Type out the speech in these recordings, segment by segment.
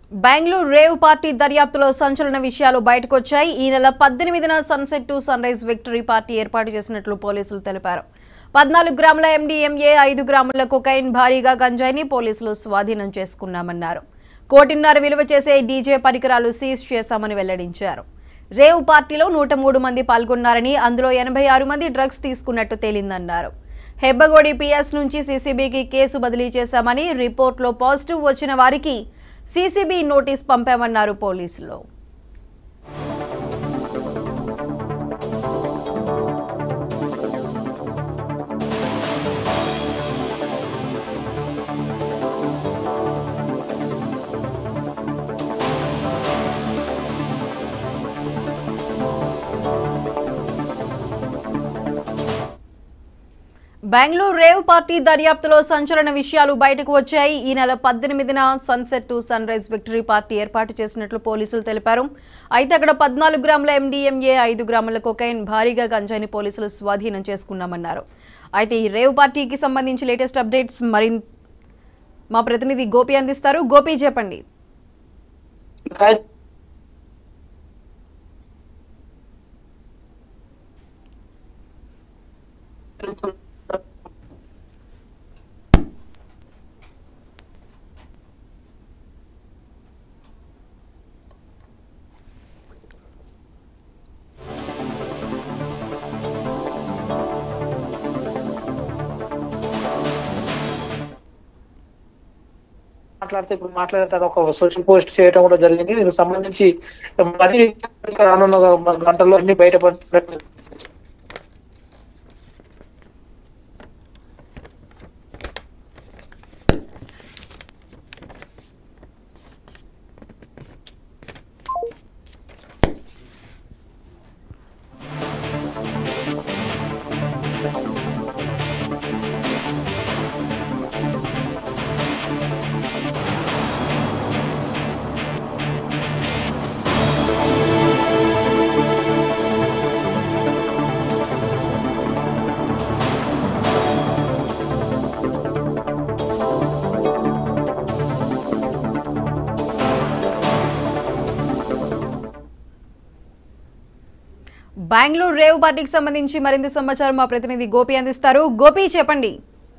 Bengaluru rave party దర్యాప్తులో సంచలన విషయాలు బయటకొచ్చాయి ఈ నెల పద్దెనిమిదిన sunset to sunrise victory party ఏర్పాటు చేసినట్లు పోలీసులు తెలిపారు పద్నాలుగు గ్రాముల ఎండీఎంఏ ఐదు గ్రాముల కొకైన్ భారీగా గంజాయిని పోలీసులు స్వాధీనం చేసుకున్నామన్నారు కోటిన్నర విలువ చేసే డీజే పరికరాలు సీజ్ చేశామని వెల్లడించారు రేవ్ పార్టీలో నూట మూడు మంది పాల్గొన్నారని అందులో ఎనభై ఆరు మంది డ్రగ్స్ తీసుకున్నట్టు తేలిందన్నారు హెబ్బగోడి పిఎస్ నుంచి సీసీబీకి కేసు బదిలీ చేశామని రిపోర్ట్లో పాజిటివ్ వచ్చిన వారికి సీసీబీ నోటీస్ పంపామన్నారు పోలీసులు బెంగళూరు రేవ్ పార్టీ దర్యాప్తులో సంచలన విషయాలు బయటకు వచ్చాయి ఈ నెల పద్దెనిమిదిన sunset to sunrise victory party ఏర్పాటు చేసినట్లు పోలీసులు తెలిపారు అయితే అక్కడ పద్నాలుగు గ్రాముల ఎండీఎంఏ ఐదు గ్రాముల కొకైన్ భారీగా గంజాయిని పోలీసులు స్వాధీనం చేసుకున్నామన్నారు అయితే ఈ రేవ్ పార్టీకి సంబంధించి లేటెస్ట్ అప్డేట్స్ మరిన్ మా ప్రతినిధి గోపి అందిస్తారు గోపి చెప్పండి సాయి- మాట్లాడితే ఇప్పుడు మాట్లాడిన తర్వాత ఒక సోషల్ పోస్ట్ చేయడం కూడా జరిగింది దీనికి సంబంధించి మరి రానున్న గంటల్లో అన్ని బయటపడుతున్నట్టు బెంగళూరు రేవ్ పార్టీకి సంబంధించి మరింత సమాచారం మా ప్రతినిధి గోపి అందిస్తారు గోపి చెప్పండి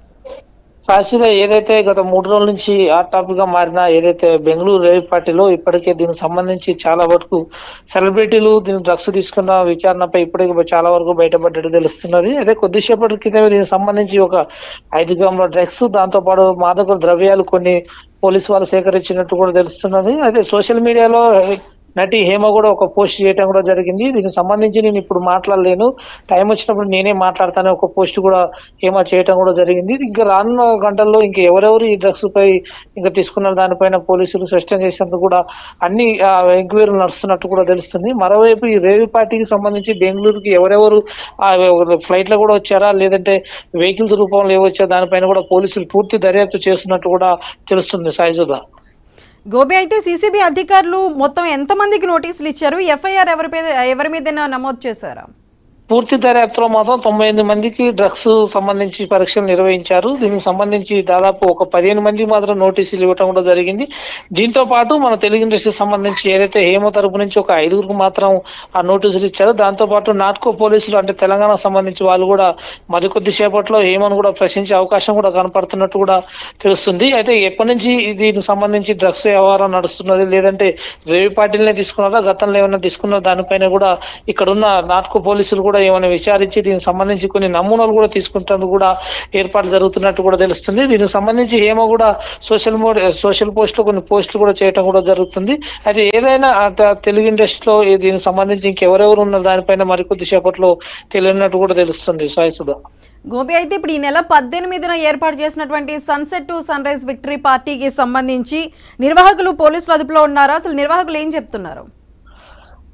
సాక్షిగా ఏదైతే గత మూడు రోజుల నుంచి హాట్ టాపిక్ గా మారిన ఏదైతే బెంగళూరు రేవ్ పార్టీలో ఇప్పటికే దీనికి సంబంధించి చాలా వరకు సెలబ్రిటీలు దీని డ్రగ్స్ తీసుకున్న విచారణపై ఇప్పటికే చాలా వరకు బయటపడ్డట్టు తెలుస్తున్నది అదే కొద్దిసేపటి క్రితమే దీనికి సంబంధించి ఒక ఐదు గ్రాముల డ్రగ్స్ దాంతో పాటు మాదక ద్రవ్యాలు కొన్ని పోలీసు వాళ్ళు సేకరించినట్టు కూడా తెలుస్తున్నది అదే సోషల్ మీడియాలో నటి హేమ కూడా ఒక పోస్ట్ చేయడం కూడా జరిగింది దీనికి సంబంధించి నేను ఇప్పుడు మాట్లాడలేను టైం వచ్చినప్పుడు నేనే మాట్లాడతాను ఒక పోస్ట్ కూడా హేమ చేయడం కూడా జరిగింది ఇంకా రానున్న గంటల్లో ఇంకా ఎవరెవరు ఈ డ్రగ్స్ పై ఇంకా తీసుకున్న దానిపైన పోలీసులు స్పష్టం చేసేందుకు కూడా అన్ని ఎంక్వైరీలు నడుస్తున్నట్టు కూడా తెలుస్తుంది మరోవైపు ఈ రేవి పార్టీకి సంబంధించి బెంగళూరుకి ఎవరెవరు ఫ్లైట్ లో కూడా వచ్చారా లేదంటే వెహికల్స్ రూపంలో ఏవొచ్చా దానిపైన కూడా పోలీసులు పూర్తి దర్యాప్తు చేస్తున్నట్టు కూడా తెలుస్తుంది సాయిజుదా గోపి అయితే సీసీబీ అధికారులు మొత్తం ఎంతమందికి నోటీసులు ఇచ్చారు ఎఫ్ఐఆర్ ఎవరి మీద ఎవరి మీదైనా నమోదు చేశారా పూర్తి దర్యాప్తులో మాత్రం తొంభై ఎనిమిది మందికి డ్రగ్స్ సంబంధించి పరీక్షలు నిర్వహించారు దీనికి సంబంధించి దాదాపు ఒక పదిహేను మందికి మాత్రం నోటీసులు ఇవ్వటం కూడా జరిగింది దీంతో పాటు మన తెలుగు ఇండస్ట్రీకి సంబంధించి ఏదైతే హేమ తరపు నుంచి ఒక ఐదుగురికి మాత్రం ఆ నోటీసులు ఇచ్చారు దాంతో పాటు నాట్కో పోలీసులు అంటే తెలంగాణకు సంబంధించి వాళ్ళు కూడా మరికొద్ది సేపట్లో హేమను కూడా ప్రశ్నించే అవకాశం కూడా కనపడుతున్నట్టు కూడా తెలుస్తుంది అయితే ఎప్పటి నుంచి దీనికి సంబంధించి డ్రగ్స్ వ్యవహారం నడుస్తున్నది లేదంటే రేవి పార్టీలనే తీసుకున్నారా గతంలో ఏమైనా తీసుకున్నారా దానిపైన కూడా ఇక్కడ ఉన్న నాటకో పోలీసులు కూడా ఏమైనా విచారించి దీనికి సంబంధించి కొన్ని నమూనాలు కూడా తీసుకుంటేందుకు కూడా ఏర్పాట్లు జరుగుతున్నట్టు కూడా తెలుస్తుంది దీనికి సంబంధించి ఏమో కూడా సోషల్ మోడ్ సోషల్ పోస్ట్ లో కొన్ని పోస్టులు కూడా చేయడం కూడా జరుగుతుంది అయితే ఏదైనా అట తెలుగు ఇండస్ట్రీలో ఈ- దీనికి సంబంధించి ఇంకెవరెవరు ఉన్న దానిపైన మరికొద్ది సేపట్లో తెలియనట్టు కూడా తెలుస్తుంది సాయి సుధా గోపి అయితే ఇప్పుడు ఈ నెల పద్దెనిమిదిన ఏర్పాటు చేసినటువంటి sunset to sunrise victory పార్టీకి సంబంధించి నిర్వాహకులు పోలీసులు అదుపులో ఉన్నారా అసలు నిర్వాహకులు ఏం చెప్తున్నారు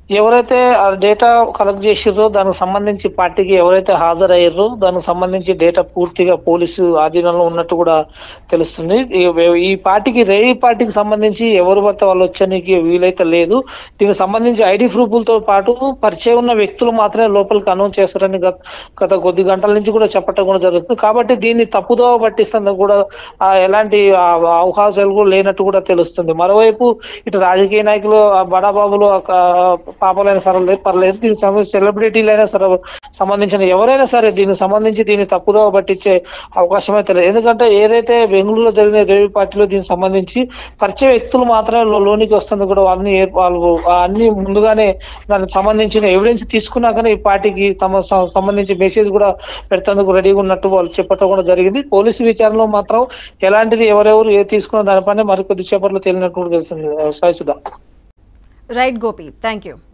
ఎవరైతే ఆ డేటా కలెక్ట్ చేసిర్రో దానికి సంబంధించి పార్టీకి ఎవరైతే హాజరయ్యారో దానికి సంబంధించి డేటా పూర్తిగా పోలీసు ఆధీనంలో ఉన్నట్టు కూడా తెలుస్తుంది ఈ- ఈ పార్టీకి రేయి పార్టీకి సంబంధించి ఎవరు పడితే వాళ్ళు వచ్చడానికి వీలైతే లేదు దీనికి సంబంధించి ఐడి ప్రూఫ్లతో పాటు పరిచయం ఉన్న వ్యక్తులు మాత్రమే లోపలికి అనౌన్స్ చేస్తారని గత గత కొద్ది గంటల నుంచి కూడా చెప్పడం కూడా జరుగుతుంది కాబట్టి దీన్ని తప్పుదోవ పట్టిస్తుంది కూడా ఆ, ఎలాంటి ఆ, అవకాశాలు కూడా లేనట్టు కూడా తెలుస్తుంది మరోవైపు ఇటు రాజకీయ నాయకులు ఆ బడాబాబులు ఆ, క- పాపలైనా సరే పర్లేదు దీనికి సంబంధించి సెలబ్రిటీలైనా సరే సంబంధించిన ఎవరైనా సరే దీనికి సంబంధించి దీన్ని తప్పుదోవ పట్టించే అవకాశం అయితే లేదు ఎందుకంటే ఏదైతే బెంగళూరులో జరిగిన రేవి పార్టీలో దీనికి సంబంధించి పరిచయ వ్యక్తులు మాత్రమే లో- లోనికి వస్తుంది కూడా వాళ్ళని ఏ- వాళ్ళు ఆ అన్ని ముందుగానే దానికి సంబంధించిన ఎవిడెన్స్ తీసుకున్నాకనే ఈ పార్టీకి తమ స- సంబంధించి మెసేజ్ కూడా పెడతాందుకు రెడీగా ఉన్నట్టు వాళ్ళు చెప్పడం కూడా జరిగింది పోలీసు విచారణలో మాత్రం ఎలాంటిది ఎవరెవరు ఏ తీసుకున్న దానిపైన మరికొద్ది చేపట్లో తేలినట్టు కూడా తెలుస్తుంది Sai Sudha right Gopi thank you